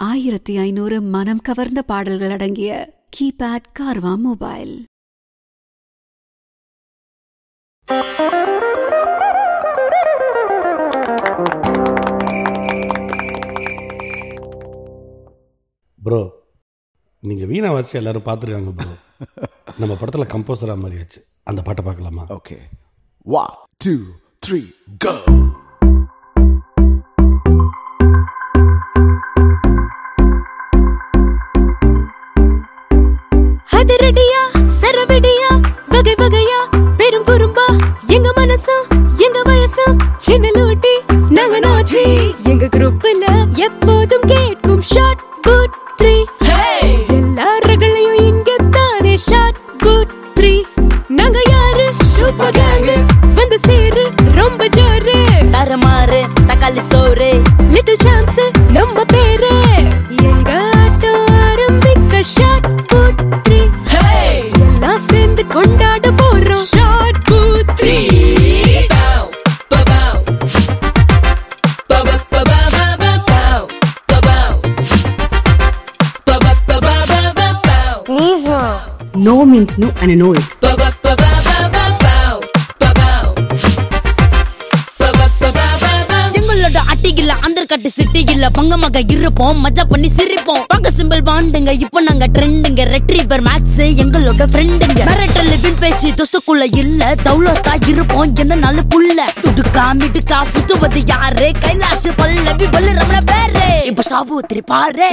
ஆயிரத்தி ஐநூறு மனம் கவர்ந்த பாடல்கள் அடங்கிய கீபேட் கார்வா மொபைல் ப்ரோ நீங்கள் வீணா வாசி எல்லாரும் பார்த்துருக்காங்க ப்ரோ நம்ம படத்தில் கம்போசராக மாதிரியாச்சு அந்த பாட்டை பார்க்கலாமா Okay. One, two, three, go. அதிரடியா சரவெடியா வகை வகையா பெரும் குறும்பா எங்க மனசும் எங்க வயசும் சின்ன லூட்டி நாங்க நாச்சி எங்க குரூப்ல எப்போதும் கேட்கும் ஷார்ட் குட் த்ரீ எல்லா ரகளையும் இங்க தானே ஷார்ட் குட் த்ரீ நாங்க யாரு சூப்பர் கேங் வந்து சேரு ரொம்ப ஜோரு தரமாறு தக்காளி சோறு லிட்டில் சாம்ஸ் நம்ம பேரு எங்க ஆட்டம் ஆரம்பிக்க ஷார்ட் குட் த்ரீ எல்லாம் சேர்ந்து கொண்டாட போறோம் short good three Please, ma. No means no, and I know it. எங்களோட அட்டிகில்ல அந்தர் கட்டு சிட்டிகில்ல பங்கமாக இருப்போம் மஜா பண்ணி சிரிப்போம் பக்க சிம்பிள் பாண்டுங்க இப்போ நாங்க ட்ரெண்டுங்க ரெட்ரீவர் மேக்ஸ் எங்களோட ஃப்ரெண்டுங்க மிரட்டல் பின் பேசி துஸ்துக்குள்ள இல்ல தௌலத்தா இருப்போம் எந்த நாள் புள்ள துடுக்கா மிடுக்கா சுத்துவது யாரு கைலாஷ் பல்லவி பல்லு ரமண பேரு இப்ப சாபுத்திரி பாரு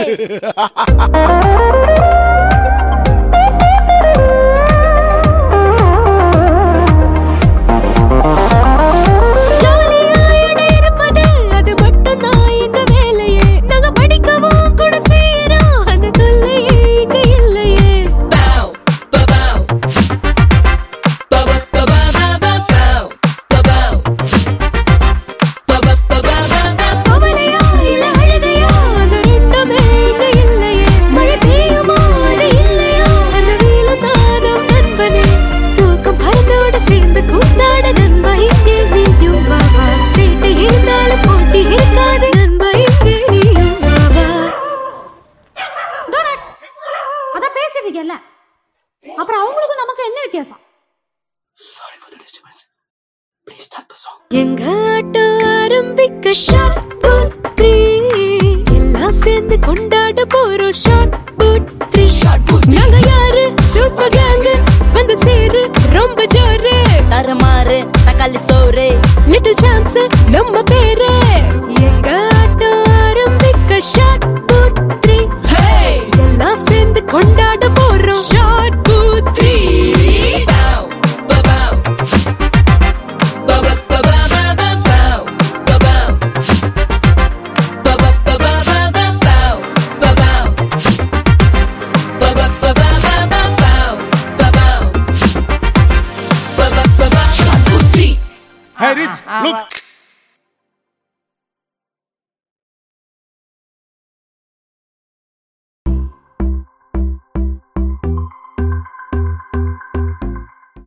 ஜாலியா இட இருப்பது அது மட்டும்தான் எங்க வேலையே நாங்க படிக்கவும் கூட செய்யறோம் அந்த தொல்லையே இங்க இல்லையே கவலையா இல்ல அழுகையா அந்த ரெண்டுமே இங்க இல்லையே மழை பெய்யுமா அது இல்லையா அந்த வெயிலும் தானம் நண்பனே தூக்கம் பறந்தோட சேர்ந்து கூத்தாட நண்பா இங்கே நீயும் வாவா சேட்டை இருந்தாலும் போட்டி இருக்காது நண்பா இங்கே நீயும் வாவா அதான் பேசிருக்கேன்ல அப்புறம் அவங்களுக்கும் நமக்கு என்ன வித்தியாசம் எங்க ஆட்டம் ஆரம்பிக்க ஷார்ட் புட் த்ரீ எல்லாம் சேர்ந்து கொண்டாட போறோம் ஷார்ட் புட் த்ரீ நாங்க யாரு சூப்பர் கேங் வந்து சேரு ரொம்ப ஜோரு தரமாறு தக்காளி சோறு லிட்டில் சாம்ஸ் நம்ம பேரு எங்க ஆட்டம் ஆரம்பிக்க ஷார்ட் புட் த்ரீ எல்லாம் சேர்ந்து கொண்டாட போறோம் short put three Hey, Rich, look.